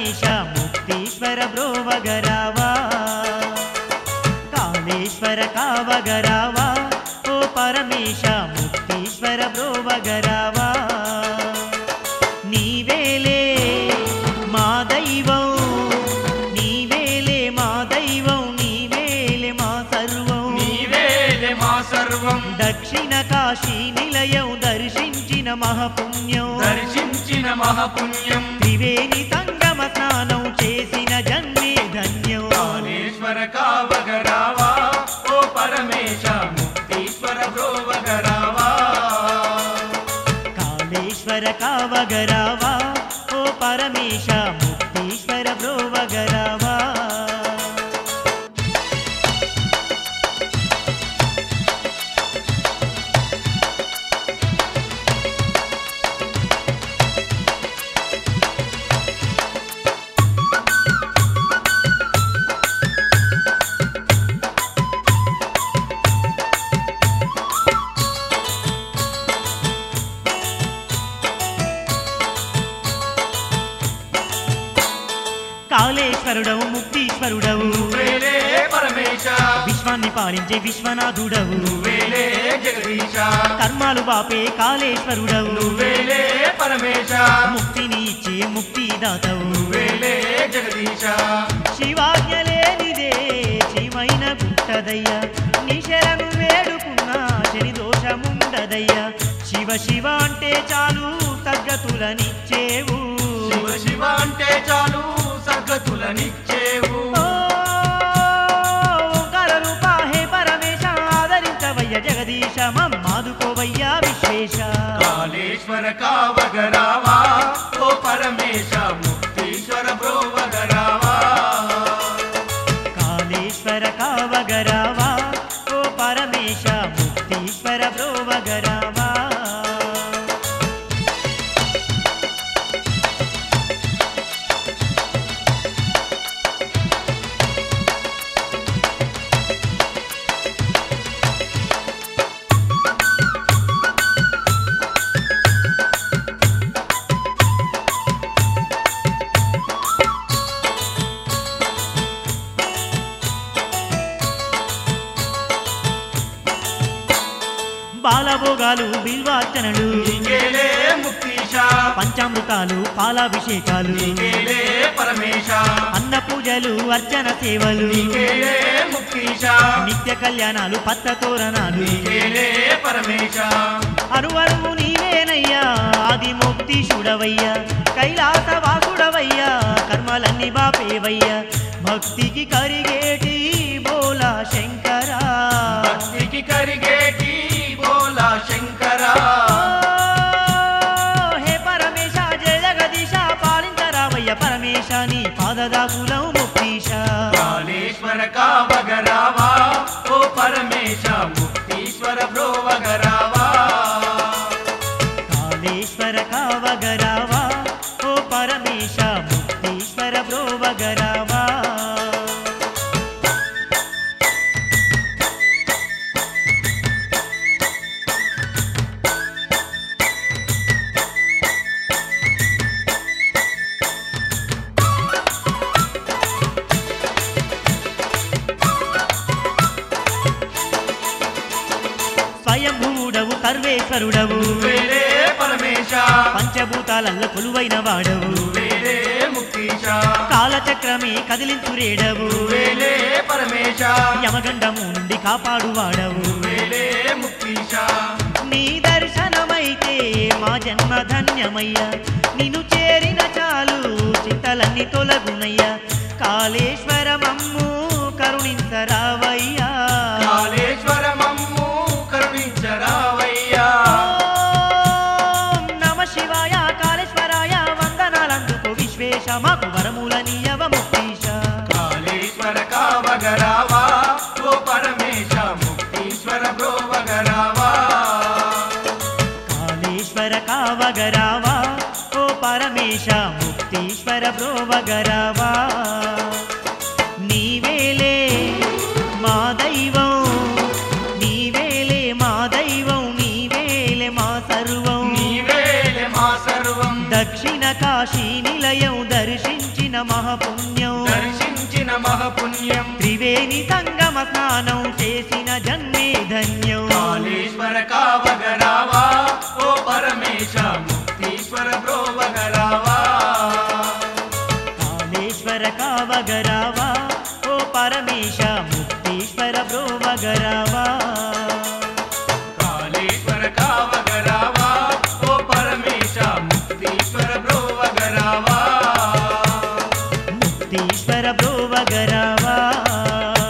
పరమేశ ముక్తీశ్వర బ్రోవగరావా కాళేశ్వర కావగరావా ఓ పరమేశ ముక్తీశ్వర బ్రోవగరావా నీవేలే మా దైవం నీవేలే మా దైవం నీవేలే మా సర్వం నీవేలే మా సర్వం దక్షిణ కాశీ నిలయం దర్శించిన మహపుణ్యం దర్శించిన మహాపుణ్యం త్రివేణి సంగమ స్నానం చేసిన జన్మే ధన్యం కాళేశ్వర కావగరావా ఓ పరమేశ ముక్తీశ్వర బ్రోవగరావా కాళేశ్వర కావగరావా ఓ పరమేశ ముక్తీశ్వర బ్రోవగరావా కాళేశ్వరుడవు ముక్తీశ్వరుడవు నువ్వేలే పరమేశ విశ్వాన్ని పాలించే విశ్వనాథుడవు నువ్వేలే జగదీశ కర్మాలు బాపే కాళేశ్వరుడవు నువ్వేలే పరమేశ ముక్తిని ఇచ్చే ముక్తిదాతవు నువ్వేలే జగదీశ శివాజ్ఞలేనిదే చీమైన గుట్టదయ్యా నిశరను వేడుకున్నా శని దోషముండదయ్యా శివ శివ అంటే చాలు తగ్గతులనిచ్చేవు శివ శివ అంటే చాలు సర్గతులనిచ్చేవు ఓ, ఓంకార రూప హే పరమేశ ఆదరించవయ్య జగదీశ మమ్మాదుకోవయ్యా విశ్వేశ కాళేశ్వర కావగరావా ఓ పరమేశ ముక్తీశ్వర బ్రోవగరావా కాళేశ్వర కావగరావా ఓ పరమేశ ముక్తీశ్వర బ్రోవగరావా బాలభోగాలు బిల్వార్చనలు నీకేలే ముక్తీశ పంచామృతాలు పాలాభిషేకాలు నీకేలే పరమేశ అన్న పూజలు అర్చన సేవలు నీకేలే ముక్తీశ నిత్య కళ్యాణాలు పత్త తోరణాలు నీకేలే పరమేశ అరువరువు నీవేనయ్యా ఆది ముక్తిశుడవయ్యా కైలాస వాసుడవయ్యా కర్మలన్నీ బాపేవయ్యా భక్తికి కరిగేటి బోలా శంకరా భక్తికి కరిగేటి బోలా శంకరా ఓ, హే పరమేశ జయ జగదీశ పాలించరావయ్య పరమేశ నీ పాదదాకులం ముక్తీశ కాళేశ్వర కావగరావా ఓ పరమేశ ముక్తీశ్వర బ్రోవగరావా కాళేశ్వర కావగరావా ఓ పరమేశ ముక్తీశ్వర బ్రోవగరావా స్వయంభూడవు సర్వేశ్వరుడవు నువ్వేలే పరమేశ పంచభూతాలల్ల కొలువైన వాడవు నువ్వేలే ముక్తీశ కాలచక్రమే కదిలించురేడవు నువ్వేలే పరమేశ యమగండము నుండి కాపాడువాడవు నువ్వేలే ముక్తీశ నీ దర్శనమైతే మా జన్మ ధన్యమయ్యా నిన్ను చేరిన చాలు చింతలన్నీ తొలగునయ్యా కాళేశ్వరమమ్ము కరుణించరావయ్యా కాళేశ్వర మమ్ము కరుణించరావయ్యా ఓం నమ శివాయ కాళేశ్వరాయ వందనాలందుకు విశ్వేశ మాకు వరములనీయవ ముక్తీశ కాళేశ్వర కావగరావా ఓ పరమేశ ముక్తీశ్వర బ్రోవగరావా కాళేశ్వర కావగరావా ఓ పరమేశ ముక్తీశ్వర బ్రోవగరావా నీవేలే మా దైవం నీవేలే మా దైవం నీవేలే మా సర్వం నీవేలే మా సర్వం దక్షిణ కాశీ కాశీ నిలయం దర్శించిన మహపుణ్యం దర్శించిన మహపుణ్యం త్రివేణి సంగమ స్నానం చేసిన జన్మే ధన్యం కాళేశ్వర కావగరావా ఓ పరమేశ ముక్తీశ్వర బ్రోవగరావా కాళేశ్వర కావగరావా ఓ పరమేశ ముక్తీశ్వర బ్రోవగరావా కాళేశ్వర కావగరావా ఓ పరమేశ ముక్తీశ్వర బ్రోవగరావా ముక్తీశ్వర బ్రోవగరావా